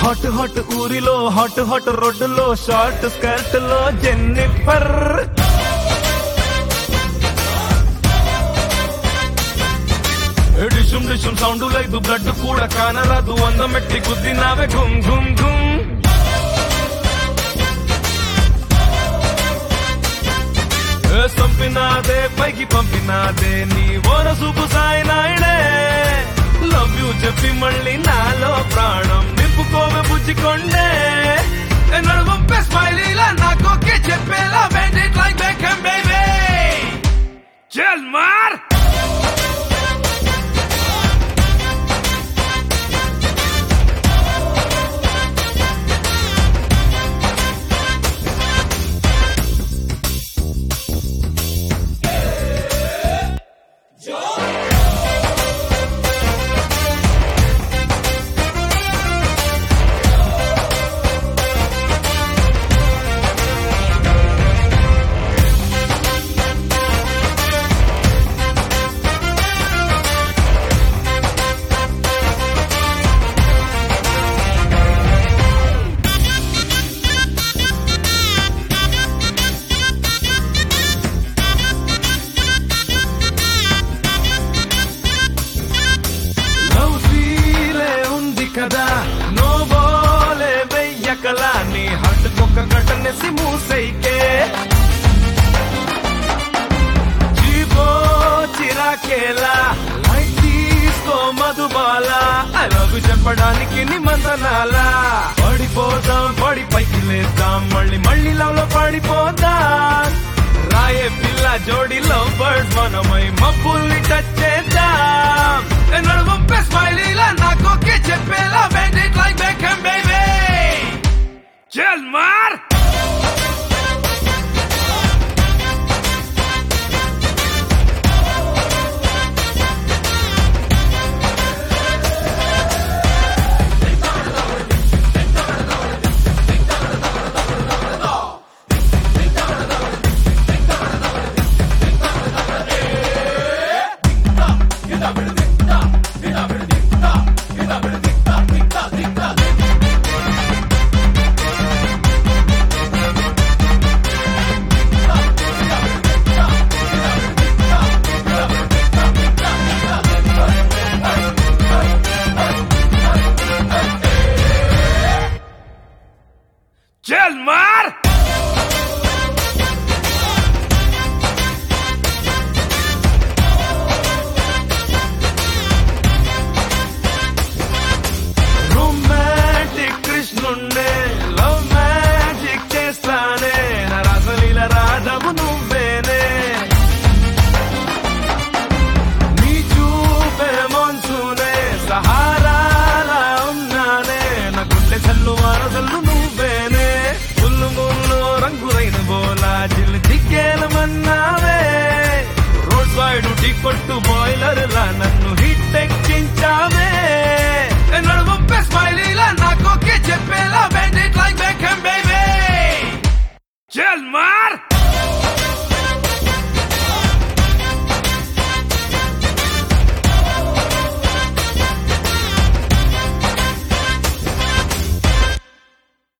hot hot ఊరిలో hot hot రోడ్డులో short skirt లో జెన్నిఫర్ డిషుమ్ డిషుమ్ సౌండ్ లేదు బ్లడ్ కూడా కానరాదు వంద మెట్టి గుద్దినావే గుమ్ గుమ్ గుమ్ ఏ సంపినాదే పైకి పంపినాదే నీ ఓర సూపు సాయి నాయనే లవ్ యూ చెప్పి మళ్ళీ నాలో ప్రాణం నింపుకోవే బుజ్జికొండే ఏ నడువంపే స్మైలీలా నాకోకే చెప్పేలా bend it like Beckham baby చల్ మార్ లవ్ ఫీలే ఉంది కదా నో బోలే వెయ్యకలా నీ హట్ కుక్క కట్టనేసి మూసైకే జీవో చిరాకేలా లైట్ తీసుకో మధుబాల ఐ లవ్ చెప్పడానికి నిమంతనాలా పడిపోదాం పడి పైకి లేద్దాం మళ్ళీ మళ్ళీ లవ్ లో పడిపోదాం రాయే పిల్ల జోడి లవ్ బర్డ్స్ మనమై మబ్బుల్ని టచ్ చేద్దాం ఏ నడువంపే స్మైలీలా నాకోకే చెప్పేలా bend it like Beckham baby చల్ మార్ చల్ మార్ రొమాంటిక్ కృష్ణుండే లవ్ మ్యాజిక్ చేస్తానే నా రసలీల రాధవు నువ్వేనే నీ చూపే మోన్సూనే సహారాలా ఉన్నానే నా గుండె చల్లు వారదల్లు నువ్వేనే ముల్లు ముల్లు రంగులైన బోలా జిల్లు జిగ్గేలమన్నావే రోడ్ సైడ్ టీ కొట్టు బాయిలర్ లా నన్ను హిట్ ఎక్కించావే ఏ నడువంపే స్మైలీలా నాకోకే చెప్పేలా bend it like Beckham baby చల్ మా